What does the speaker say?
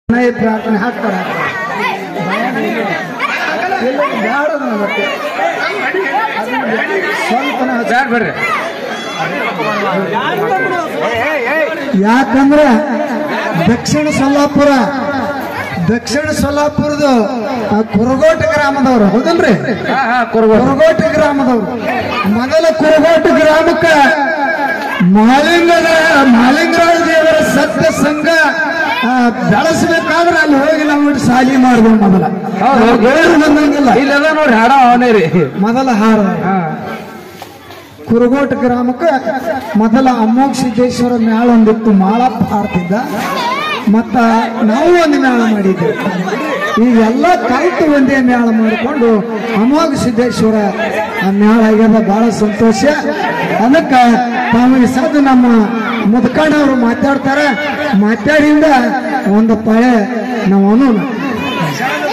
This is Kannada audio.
ನಯ ಪ್ರಾರ್ಥನೆ ಹಾಕ್ತಾರ ಇಲ್ಲ, ಬ್ಯಾಡ ಅದು ಮತ್ತೆ. ಸ್ವಲ್ಪನ ಹಚ್ಚ- ಬ್ಯಾಡ್ ಬರ್ರಿ ಯಾಕಂದ್ರ ದಕ್ಷಿಣ ಸೊಲ್ಲಾಪುರ ದಕ್ಷಿಣ ಸೊಲ್ಲಾಪುರದ ಆ ಕುರಗೋಟ ಗ್ರಾಮದವ್ರು ಹೌದಲ್ರಿ ಹಾ ಹಾ ಕೊರ್ಬೋದು ಕುರಗೋಟ ಗ್ರಾಮದವ್ರು ಮೊದಲ ಕುರಗೋಟ ಗ್ರಾಮಕ್ಕ ಮಾಲಿಂಗದ ಮಾಲಿಂಗರಾಜ ದೇವರ ಸತ್ಯ ಸಂಘ ಆ, ಬೆಳೆಸ್ಬೇಕಾದ್ರೆ ಅಲ್ಲಿ ಹೋಗಿ ನಾವು ಸಾಲಿ ಮಾಡ್ಬೋದು ಮೊದಲ ಹೌದು, ಹೌದು. ಬೇರೆ ಬಂದಂಗಿಲ್ಲ ಇಲ್ಲದ ನೋಡ್ರಿ ಹಾಡ ಅವನೇ ರೀ ಮೊದಲ ಹಾರ ಹಾ ಕುರುಗೋಟ ಗ್ರಾಮಕ್ಕೆ ಮೊದಲ ಅಮೋಘ ಸಿದ್ದೇಶ್ವರ ಮೇಳ ಒಂದಿತ್ತು ಮಾಳಪ್ಪ ಹಾಡ್ತಿದ್ದ ಮತ್ತ ನಾವು ಒಂದು ಮೇಳ ಮಾಡಿದ್ವಿ ಈಗೆಲ್ಲ ಕಲ್ತು ಒಂದೇ ಮೇಳ ಮಾಡಿಕೊಂಡು ಅಮೋಘ ಸಿದ್ದೇಶ್ವರ ಆ ಮೇಳ ಆಗ್ಯದ ಬಹಳ ಸಂತೋಷ ಅದಕ್ಕೆ ತಾವು ಸದ್ದು ನಮ್ಮ ಮುದ್ಕಣ್ಣವರು ಮಾತಾಡ್ತಾರೆ ಮಾತಾಡಿಂದ ಒಂದು ಪಳೆ ನಾವು ಅನ್ನೋಣ